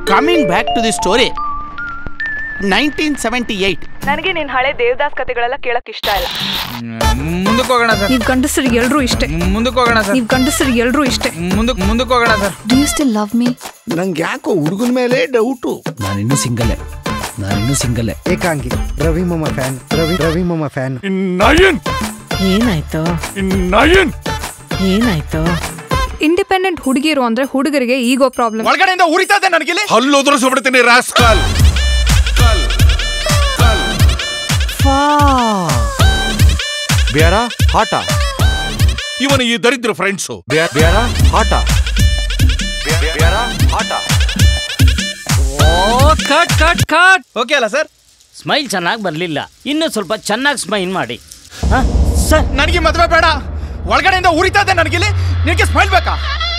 coming back to the story nineteen seventy eight ನನಗೆ ನಿನ್ ಹಳೆ ದೇವದಾಸ್ ಕತೆಗಳೆಲ್ಲ ಕೇಳಕ್ ಇಷ್ಟ ಇಲ್ಲ ಮುಂದಕ್ಕೆ ಹೋಗೋಣ ಸರ್ ನೀವ್ ಗಂಡಸರಿಗೆ ಎಲ್ರೂ ಇಷ್ಟೇ ಮುಂದಕ್ಕೆ ಹೋಗೋಣ ಸರ್ ನೀವ್ ಗಂಡಸರಿಗೆ ಎಲ್ರೂ ಇಷ್ಟೇ ಮುಂದಕ್ಕೆ ಮುಂದಕ್ಕೆ ಹೋಗೋಣ sir do you still love me ನಂಗೆ ಯಾಕೋ ಹುಡುಗನ ಮೇಲೆ ಡೌಟು ನಾನಿನ್ನೂ ಸಿಂಗಲ್ಲೇ ನಾನಿನ್ನೂ ಸಿಂಗಲ್ಲೇ ಏಕಾಂಗಿ ರವಿ ಮಮ್ಮ ಫ್ಯಾನ್ ರವಿ ರವಿ ಮಮ್ಮ ಫ್ಯಾನ್ ನಯನ್ ಏನಾಯ್ತು ನಯನ್ ಏನಾಯ್ತು ಇಂಡಿಪೆಂಡೆಂಟ್ ಹುಡುಗಿರು ಅಂದ್ರೆ ಹುಡುಗರಿಗೆ ಈಗೋ ಪ್ರಾಬ್ಲಮ್ ಒಳಗಡೆಯಿಂದ ಉರಿತಾ ಇದೆ ನನಗಿಲ್ಲಿ ಹಲ್ಲು ಉದುರಿಸ್ಬಿಡ್ತೀನಿ ರಾಸ್ಕಲ್ ಬೇಡ ಹಾಟ ಇವನು ಈ ದರಿದ್ರ ಫ್ರೆಂಡ್ಸು ಬೇಡ ಹಾಟ ಬೇಡ ಹಾಟ ಓ ಕಟ್ ಕಟ್ ಕಟ್ ಓಕೆ ಅಲ್ಲ ಸರ್ ಸ್ಮೈಲ್ ಚೆನ್ನಾಗಿ ಬರಲಿಲ್ಲ ಇನ್ನೂ ಸ್ವಲ್ಪ ಚೆನ್ನಾಗಿ ಸ್ಮೈಲ್ ಮಾಡಿ ಹಾಂ ಸರ್ ನನಗೆ ಮದುವೆ ಬೇಡ ಒಳಗಡೆಯಿಂದ ಉರಿತಾ ಇದೆ ನನಗಿಲ್ಲಿ ನಿನಗೆ ಸ್ಮೈಲ್ ಬೇಕಾ